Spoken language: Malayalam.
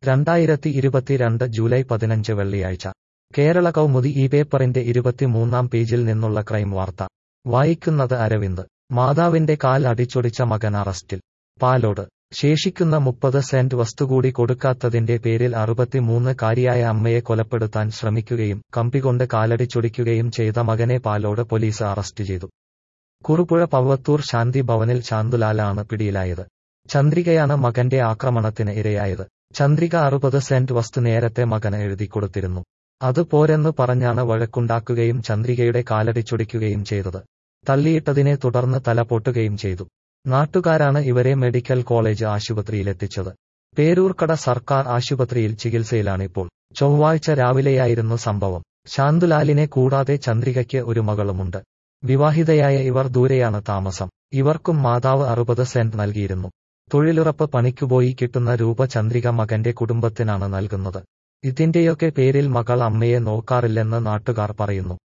രണ്ടായിരത്തി ഇരുപത്തിരണ്ട് ജൂലൈ പതിനഞ്ച് വെള്ളിയാഴ്ച കേരള കൗമുദി ഈ പേപ്പറിന്റെ ഇരുപത്തിമൂന്നാം പേജിൽ നിന്നുള്ള ക്രൈം വാർത്ത വായിക്കുന്നത് അരവിന്ദ് മാതാവിന്റെ കാൽ അടിച്ചൊടിച്ച മകൻ അറസ്റ്റിൽ പാലോട് ശേഷിക്കുന്ന മുപ്പത് സെന്റ് വസ്തുകൂടി കൊടുക്കാത്തതിന്റെ പേരിൽ അറുപത്തിമൂന്ന് കാരിയായ അമ്മയെ കൊലപ്പെടുത്താൻ ശ്രമിക്കുകയും കമ്പികൊണ്ട് കാലടിച്ചൊടിക്കുകയും ചെയ്ത മകനെ പാലോട് പോലീസ് അറസ്റ്റ് ചെയ്തു കുറുപുഴ പവ്വത്തൂർ ശാന്തി ഭവനിൽ ശാന്തുലാലാണ് പിടിയിലായത് ചന്ദ്രികയാണ് മകന്റെ ആക്രമണത്തിന് ഇരയായത് ചന്ദ്രിക അറുപത് സെന്റ് വസ്തു നേരത്തെ മകന് എഴുതിക്കൊടുത്തിരുന്നു അത് പോരെന്ന് പറഞ്ഞാണ് വഴക്കുണ്ടാക്കുകയും ചന്ദ്രികയുടെ കാലടിച്ചൊടിക്കുകയും ചെയ്തത് തള്ളിയിട്ടതിനെ തുടർന്ന് തല പൊട്ടുകയും ചെയ്തു നാട്ടുകാരാണ് ഇവരെ മെഡിക്കൽ കോളേജ് ആശുപത്രിയിലെത്തിച്ചത് പേരൂർക്കട സർക്കാർ ആശുപത്രിയിൽ ചികിത്സയിലാണിപ്പോൾ ചൊവ്വാഴ്ച രാവിലെയായിരുന്നു സംഭവം ശാന്തുലാലിനെ കൂടാതെ ചന്ദ്രികയ്ക്ക് ഒരു മകളുമുണ്ട് വിവാഹിതയായ ഇവർ ദൂരെയാണ് താമസം ഇവർക്കും മാതാവ് അറുപത് സെന്റ് നൽകിയിരുന്നു തൊഴിലുറപ്പ് പണിക്കുപോയി കിട്ടുന്ന രൂപ ചന്ദ്രിക മകന്റെ കുടുംബത്തിനാണ് നൽകുന്നത് ഇതിന്റെയൊക്കെ പേരിൽ മകൾ അമ്മയെ നോക്കാറില്ലെന്ന് നാട്ടുകാർ പറയുന്നു